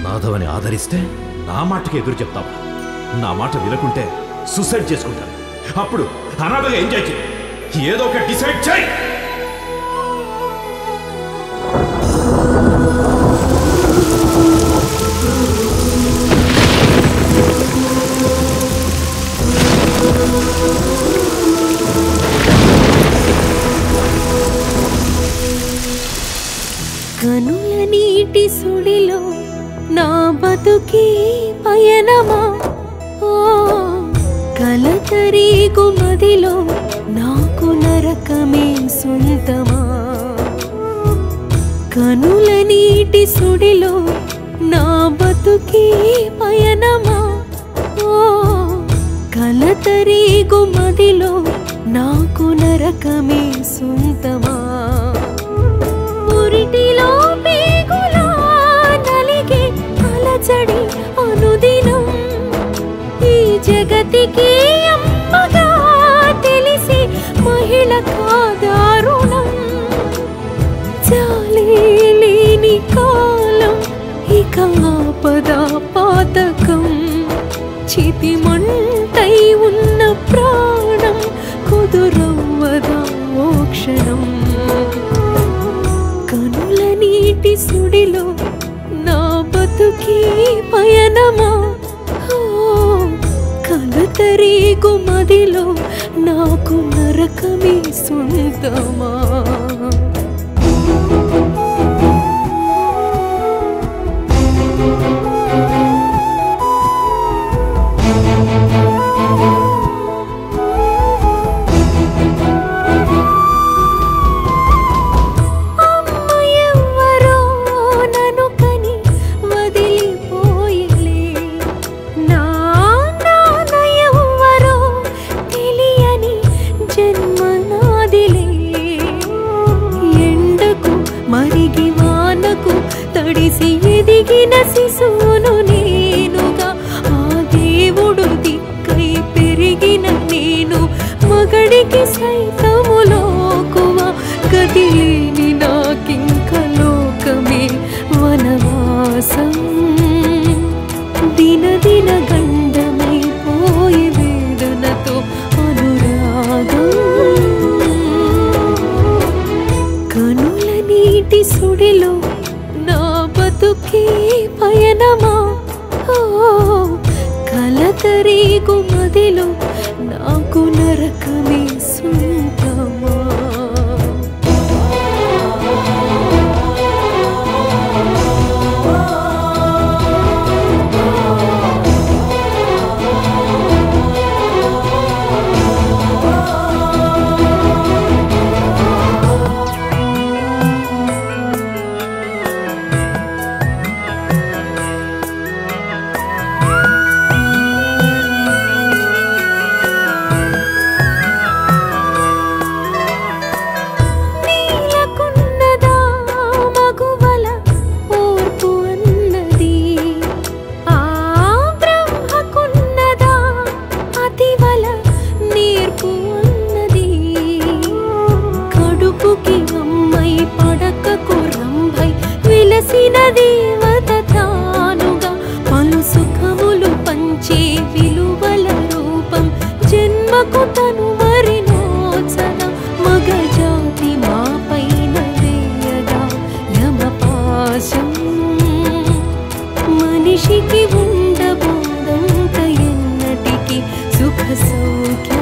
మాధవని ఆదరిస్తే నా మాటకి ఎదురు చెప్తావా నా మాట వినకుంటే సూసైడ్ చేసుకుంటాను అప్పుడు అనాథగా ఎంజాయ్ చేయి ఏదో ఒక డిసైడ్ చేయి కనుల నీటి సుడిలో నా బతుకి పయనమా ఓ కలతరీగు మదిలో నాకు నరకమే సొంతమా కనుల నీటి సుడిలో నా బతుకి పయనమా ఓ కలతరీగు మదిలో నాకు నరకమే సొంతమా పురిటిలో పేగులా నలిగే అలజడి అనుదినం ఈ జగతికి అమ్మగా తెలిసి మహిళ కాదారుణం చాలే లేని కాలం ఇక ఆపద పాతకం చితి మంటై ఉన్న ప్రాణం కుదురవ్వదా ఓ క్షణం కనుల నీటి సుడిలో నా బతుకి పయనమా ఓ, కలతరీగు మదిలో నాకు నరకమే సొంతమా అమ్మ ఎవ్వరో నన్ను కని వదిలిపోయలే నా నాన్న ఎవ్వరో తెలియని జన్మ నాదిలే ఎండకు మరిగి వానకు తడిసి ఎదిగిన శిశువును నేనుగా ఆ దేవుడు దిక్కై పెరిగిన నేను మగడికి సైతము లోకువ గతి లేని నాకింక లోకమే వనవాసం దిన దిన గండమైపోయే వేదనతో అనురాగం కనుల నీటి సుడిలో నా బతుకే పయనమా ఓ కలతరీగు మదిలో నాకు నరకమే సొంతమా నీలకున్నదా మగువల ఓర్పు అన్నది ఆ బ్రహ్మకున్నదా అతివల నేర్పు అన్నది కడుపుకి అమ్మై పడకకు రంభై విలసిన దేవత తానుగా పలు సుఖములు పంచే విలువల రూపం జన్మకు తను మరినోచన మగ జాతి మా పైన వేయగా యమపాశం మనిషికి ఉండబోదంత ఎన్నటికి సుఖ సౌఖ్య